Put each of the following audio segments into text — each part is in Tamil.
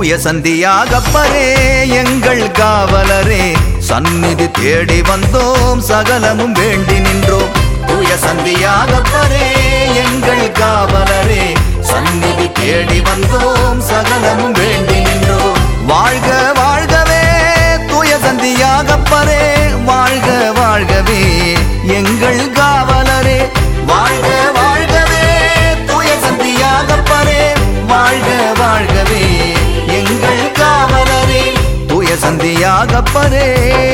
தூய சந்தியாகப்பரே எங்கள் காவலரே சந்நிதி தேடி வந்தோம் சகலமும் வேண்டி நின்றோம் தூய சந்தியாகப்பரே எங்கள் காவலரே சந்நிதி தேடி வந்தோம் சகலமும் வேண்டி நின்றோம் வாழ்க வாழ்கவே தூய சந்தியாகப்பரே வாழ்க வாழ்கவே எங்கள் காவலரே வாழ்க வாழ்கவே தூய சந்தியாகப்பரே வாழ்க வாழ்கவே எங்கள் காவலரே தூய சந்தியாகப்பரே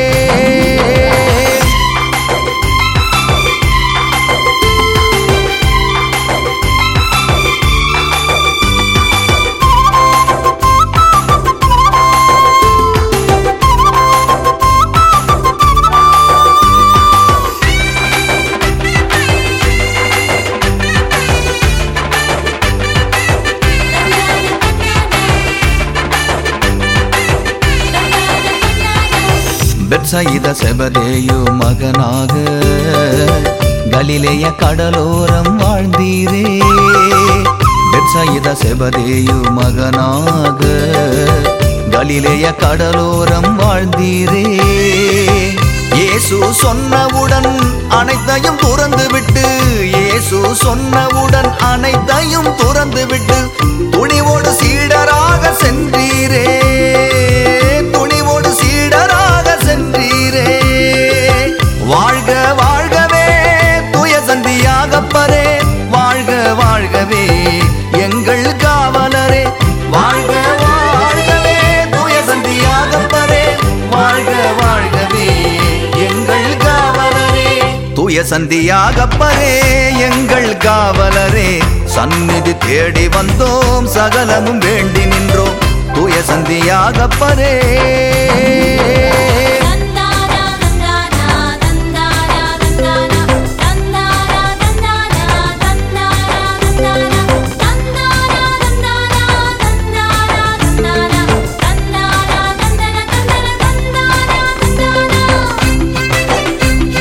பெட்சயித செபதேயு மகனாக கலிலேய கடலோரம் வாழ்ந்தீரே பெட்சயித செபதேயு மகனாக கலிலேய கடலோரம் வாழ்ந்தீரே இயேசு சொன்னவுடன் அனைத்தையும் துறந்து விட்டு இயேசு சொன்னவுடன் அனைத்தையும் துறந்து விட்டு துணிவோடு சீடராக சென்றீரே துணிவோடு சீடராக சென்றீரே வாழ்க வாழ்கவே தூய சந்தியாகப்பரே வாழ்க வாழ்கவே எங்கள் காவலரே வாழ்க வாழ்கவே தூய சந்தியாகப்பரே வாழ்க வாழ்கவே எங்கள் காவலரே தூய சந்தியாகப்பரே எங்கள் காவலரே சந்நிதி தேடி வந்தோம் சகலமும் வேண்டி நின்றோம் தூய சந்தியாகப்பரே தந்தானா தந்தானா தந்தானா தந்தானா தந்தானா தந்தானா தந்தானா தந்தானா தந்தானா தந்தானா தந்தானா தந்தானா தந்தானா தந்தானா தந்தானா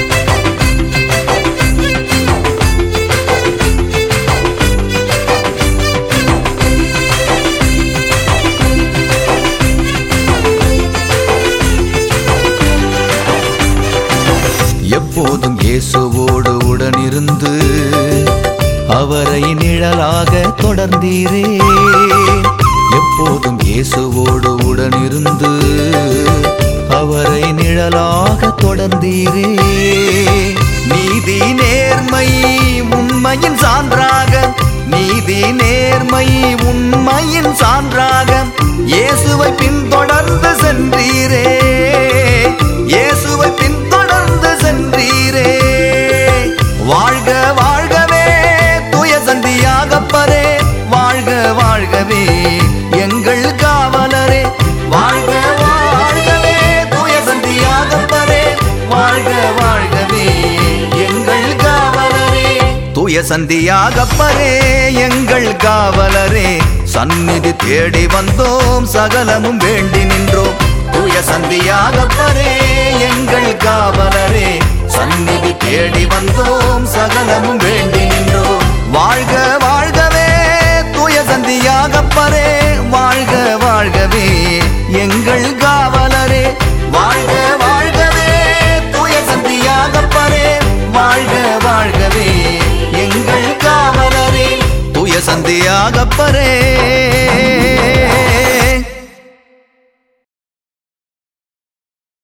எப்போதும் இயேசுவோடு உடனிருந்து அவரை நிழலாக தொடர்ந்தீரே எப்போதும் இயேசுவோடு உடனிருந்து அவரை நிழலாக தொடர்ந்தீரே நீதி நேர்மை உண்மையின் சான்றாக நீதி நேர்மை உண்மையின் சான்றாக இயேசுவை பின்தொடர்ந்து சென்றீரே இயேசுவை பின்தொடர்ந்து சென்றீரே வாழ்க வாழ்கவே தூய சந்தியாகப்பரே வாழ்க வாழ்கவே எங்கள் காவலரே வாழ்க வாழ்கவே தூய சந்தியாகப்பரே வாழ்க வாழ்கவே எங்கள் காவலரே தூய சந்தியாகப்பரே எங்கள் காவலரே சந்நிதி தேடி வந்தோம் சகலமும் வேண்டி நின்றோம் தூய சந்தியாகப்பரே எங்கள் காவலரே சந்நிதி தேடி வந்தோம் சகலமும் வேண்டி நின்றோம் வாழ்க வாழ்கவே தூய சந்தியாகப்பரே வாழ்க வாழ்கவே எங்கள் காவலரே வாழ்க வாழ்கவே தூய சந்தியாகப்பரே வாழ்க வாழ்கவே எங்கள் காவலரே தூய சந்தியாகப்பரே